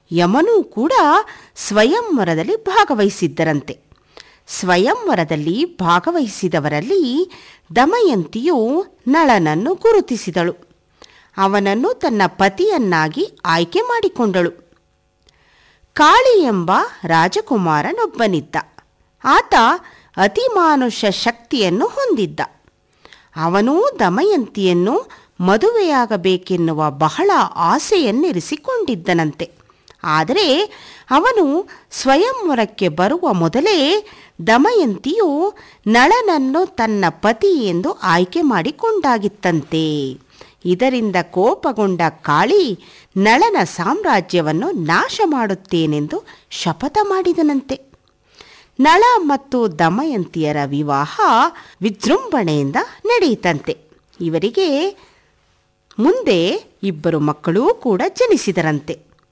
ಯಮನೂ ಕೂಡ ಸ್ವಯಂವರದಲ್ಲಿ ಭಾಗವಹಿಸಿದ್ದರಂತೆ ಸ್ವಯಂವರದಲ್ಲಿ ಭಾಗವಹಿಸಿದವರಲ್ಲಿ ದಮಯಂತಿಯು ನಳನನ್ನು ಗುರುತಿಸಿದಳು ಅವನನ್ನು ತನ್ನ ಪತಿಯನ್ನಾಗಿ ಆಯ್ಕೆ ಮಾಡಿಕೊಂಡಳು ಕಾಳಿ ಎಂಬ ರಾಜಕುಮಾರನೊಬ್ಬನಿದ್ದ ಆತ ಅತಿಮಾನುಷ ಶಕ್ತಿಯನ್ನು ಹೊಂದಿದ್ದ ಅವನು ದಮಯಂತಿಯನ್ನು ಮದುವೆಯಾಗಬೇಕೆನ್ನುವ ಬಹಳ ಆಸೆಯನ್ನಿರಿಸಿಕೊಂಡಿದ್ದನಂತೆ ಆದರೆ ಅವನು ಸ್ವಯಂವರಕ್ಕೆ ಬರುವ ಮೊದಲೇ ದಮಯಂತಿಯು ನಳನನ್ನು ತನ್ನ ಪತಿ ಎಂದು ಆಯ್ಕೆ ಮಾಡಿಕೊಂಡಾಗಿತ್ತಂತೆ ಇದರಿಂದ ಕೋಪಗೊಂಡ ಕಾಳಿ ನಳನ ಸಾಮ್ರಾಜ್ಯವನ್ನು ನಾಶ ಮಾಡುತ್ತೇನೆಂದು ಶಪಥ ಮಾಡಿದನಂತೆ ನಳ ಮತ್ತು ದಮಯಂತಿಯರ ವಿವಾಹ ವಿಜೃಂಭಣೆಯಿಂದ ನಡೆಯಿತಂತೆ ಇವರಿಗೆ ಮುಂದೆ ಇಬ್ಬರು ಮಕ್ಕಳೂ ಕೂಡ ಜನಿಸಿದರಂತೆ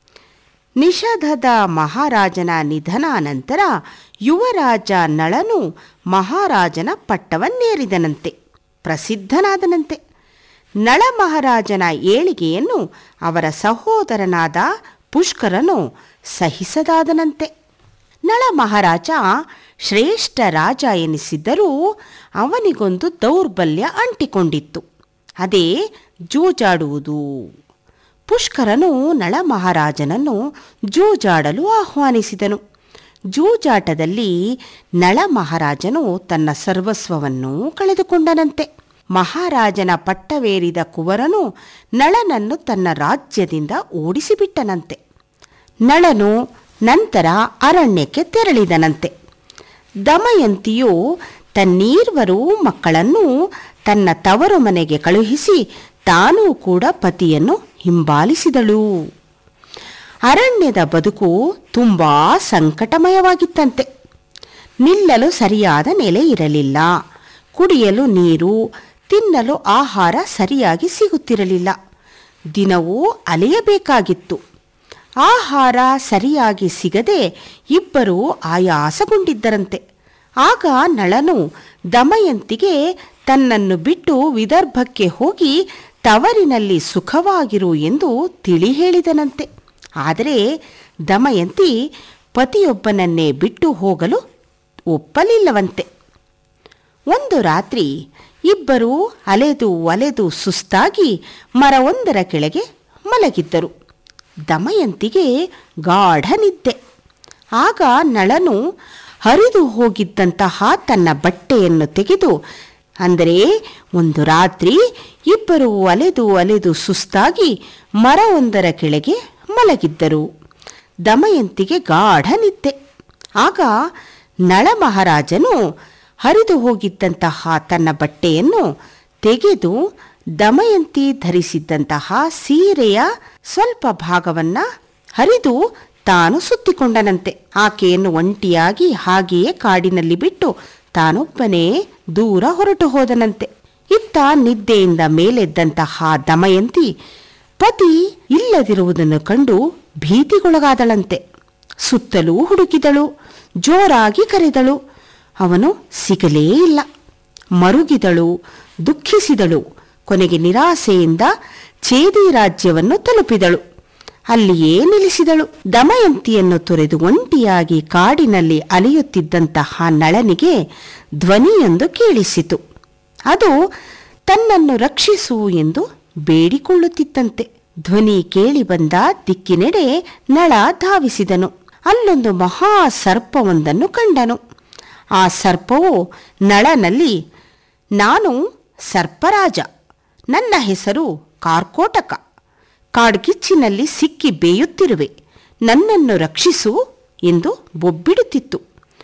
ನಿಷಧದ ಮಹಾರಾಜನ ನಿಧನ ನಂತರ ಯುವರಾಜ ನಳನು ಮಹಾರಾಜನ ಪಟ್ಟವನ್ನೇರಿದನಂತೆ ಪ್ರಸಿದ್ಧನಾದನಂತೆ ನಳ ಮಹಾರಾಜನ ಏಳಿಗೆಯನ್ನು ಅವರ ಸಹೋದರನಾದ ಪುಷ್ಕರನು ಸಹಿಸದಾದನಂತೆ ನಳ ಮಹಾರಾಜ ಶ್ರೇಷ್ಠ ರಾಜ ಎನಿಸಿದ್ದರೂ ಅವನಿಗೊಂದು ದೌರ್ಬಲ್ಯ ಅಂಟಿಕೊಂಡಿತ್ತು ಅದೇ ಜೂಜಾಡುವುದು ಪುಷ್ಕರನು ನಳ ಮಹಾರಾಜನನ್ನು ಜೂಜಾಡಲು ಆಹ್ವಾನಿಸಿದನು ಜೂಜಾಟದಲ್ಲಿ ನಳ ಮಹಾರಾಜನು ತನ್ನ ಸರ್ವಸ್ವವನ್ನು ಕಳೆದುಕೊಂಡನಂತೆ ಮಹಾರಾಜನ ಪಟ್ಟವೇರಿದ ಕುವರನು ನಳನನ್ನು ತನ್ನ ರಾಜ್ಯದಿಂದ ಓಡಿಸಿಬಿಟ್ಟನಂತೆ ನಳನು ನಂತರ ಅರಣ್ಯಕ್ಕೆ ತೆರಳಿದನಂತೆ ದಮಯಂತಿಯು ತನ್ನೀರ್ವರು ಮಕ್ಕಳನ್ನು ತನ್ನ ತವರು ಮನೆಗೆ ಕಳುಹಿಸಿ ತಾನೂ ಕೂಡ ಪತಿಯನ್ನು ಹಿಂಬಾಲಿಸಿದಳು ಅರಣ್ಯದ ಬದುಕು ತುಂಬಾ ಸಂಕಟಮಯವಾಗಿತ್ತಂತೆ ನಿಲ್ಲಲು ಸರಿಯಾದ ನೆಲೆ ಇರಲಿಲ್ಲ ಕುಡಿಯಲು ನೀರು ತಿನ್ನಲು ಆಹಾರ ಸರಿಯಾಗಿ ಸಿಗುತ್ತಿರಲಿಲ್ಲ ದಿನವೂ ಅಲೆಯಬೇಕಾಗಿತ್ತು ಆಹಾರ ಸರಿಯಾಗಿ ಸಿಗದೆ ಇಬ್ಬರೂ ಆಯಾಸಗೊಂಡಿದ್ದರಂತೆ ಆಗ ನಳನು ದಮಯಂತಿಗೆ ತನ್ನನ್ನು ಬಿಟ್ಟು ವಿದರ್ಭಕ್ಕೆ ಹೋಗಿ ತವರಿನಲ್ಲಿ ಸುಖವಾಗಿರು ಎಂದು ತಿಳಿ ಹೇಳಿದನಂತೆ ಆದರೆ ದಮಯಂತಿ ಪತಿಯೊಬ್ಬನನ್ನೇ ಬಿಟ್ಟು ಹೋಗಲು ಒಪ್ಪಲಿಲ್ಲವಂತೆ ಒಂದು ರಾತ್ರಿ ಇಬ್ಬರೂ ಅಲೆದು ಅಲೆದು ಸುಸ್ತಾಗಿ ಮರವೊಂದರ ಕೆಳಗೆ ಮಲಗಿದ್ದರು ದಮಯಂತಿಗೆ ಗಾಢ ನಿದ್ದೆ ಆಗ ನಳನು ಹರಿದು ಹೋಗಿದ್ದಂತಹ ತನ್ನ ಬಟ್ಟೆಯನ್ನು ತೆಗೆದು ಅಂದರೆ ಒಂದು ರಾತ್ರಿ ಇಬ್ಬರು ಅಲೆದು ಅಲೆದು ಸುಸ್ತಾಗಿ ಮರವೊಂದರ ಕೆಳಗೆ ಮಲಗಿದ್ದರು ದಮಯಂತಿಗೆ ಗಾಢ ನಿದ್ದೆ ಆಗ ನಳ ಮಹಾರಾಜನು ಹರಿದು ಹೋಗಿದ್ದಂತಹ ತನ್ನ ಬಟ್ಟೆಯನ್ನು ತೆಗೆದು ದಮಯಂತಿ ಧರಿಸಿದ್ದಂತಹ ಸೀರೆಯ ಸ್ವಲ್ಪ ಭಾಗವನ್ನ ಹರಿದು ತಾನು ಸುತ್ತಿಕೊಂಡನಂತೆ ಆಕೆಯನ್ನು ಒಂಟಿಯಾಗಿ ಹಾಗೆಯೇ ಕಾಡಿನಲ್ಲಿ ಬಿಟ್ಟು ತಾನೊಬ್ಬನೇ ದೂರ ಹೊರಟು ಹೋದನಂತೆ ಇತ್ತ ನಿದ್ದೆಯಿಂದ ಮೇಲೆದ್ದಂತಹ ದಮಯಂತಿ ಪತಿ ಇಲ್ಲದಿರುವುದನ್ನು ಕಂಡು ಭೀತಿಗೊಳಗಾದಳಂತೆ ಸುತ್ತಲೂ ಹುಡುಕಿದಳು ಜೋರಾಗಿ ಕರೆದಳು ಅವನು ಸಿಗಲೇ ಇಲ್ಲ ಮರುಗಿದಳು ದುಃಖಿಸಿದಳು ಕೊನೆಗೆ ನಿರಾಸೆಯಿಂದ ಚೇದಿ ರಾಜ್ಯವನ್ನು ತಲುಪಿದಳು ಅಲ್ಲಿಯೇ ನಿಲ್ಲಿಸಿದಳು ದಮಯಂತಿಯನ್ನು ತೊರೆದು ಒಂಟಿಯಾಗಿ ಕಾಡಿನಲ್ಲಿ ಅಲೆಯುತ್ತಿದ್ದಂತಹ ನಳನಿಗೆ ಧ್ವನಿಯೊಂದು ಕೇಳಿಸಿತು ಅದು ತನ್ನನ್ನು ರಕ್ಷಿಸು ಎಂದು ಬೇಡಿಕೊಳ್ಳುತ್ತಿತ್ತಂತೆ ಧ್ವನಿ ಕೇಳಿ ಬಂದ ದಿಕ್ಕಿನೆಡೆ ನಳ ಧಾವಿಸಿದನು ಅಲ್ಲೊಂದು ಮಹಾ ಸರ್ಪವೊಂದನ್ನು ಕಂಡನು ಆ ಸರ್ಪವು ನಳನಲ್ಲಿ ನಾನು ಸರ್ಪರಾಜ ನನ್ನ ಹೆಸರು ಕಾರ್ಕೋಟಕ ಕಾಡ್ಗಿಚ್ಚಿನಲ್ಲಿ ಸಿಕ್ಕಿ ಬೇಯುತ್ತಿರುವೆ ನನ್ನನ್ನು ರಕ್ಷಿಸು ಎಂದು ಬೊಬ್ಬಿಡುತ್ತಿತ್ತು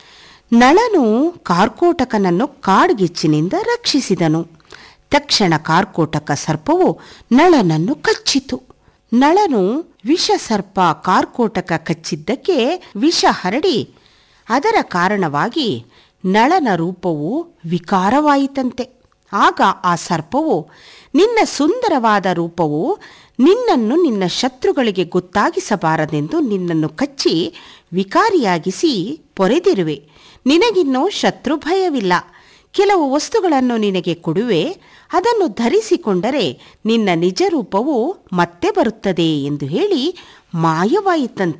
ನಳನು ಕಾರ್ಕೋಟಕನನ್ನು ಕಾಡ್ಗಿಚ್ಚಿನಿಂದ ರಕ್ಷಿಸಿದನು ತಕ್ಷಣ ಕಾರ್ಕೋಟಕ ಸರ್ಪವು ನಳನನ್ನು ಕಚ್ಚಿತು ನಳನು ವಿಷ ಸರ್ಪ ಕಾರ್ಕೋಟಕ ಕಚ್ಚಿದ್ದಕ್ಕೆ ವಿಷ ಹರಡಿ ಅದರ ಕಾರಣವಾಗಿ ನಳನ ರೂಪವು ವಿಕಾರವಾಯಿತಂತೆ ಆಗ ಆ ಸರ್ಪವು ನಿನ್ನ ಸುಂದರವಾದ ರೂಪವು ನಿನ್ನನ್ನು ನಿನ್ನ ಶತ್ರುಗಳಿಗೆ ಗೊತ್ತಾಗಿಸಬಾರದೆಂದು ನಿನ್ನನ್ನು ಕಚ್ಚಿ ವಿಕಾರಿಯಾಗಿಸಿ ಪೊರೆದಿರುವೆ ನಿನಗಿನ್ನೂ ಶತ್ರು ಭಯವಿಲ್ಲ ಕೆಲವು ವಸ್ತುಗಳನ್ನು ನಿನಗೆ ಕೊಡುವೆ ಅದನ್ನು ಧರಿಸಿಕೊಂಡರೆ ನಿನ್ನ ನಿಜ ರೂಪವು ಮತ್ತೆ ಬರುತ್ತದೆ ಎಂದು ಹೇಳಿ ಮಾಯವಾಯಿತಂತೆ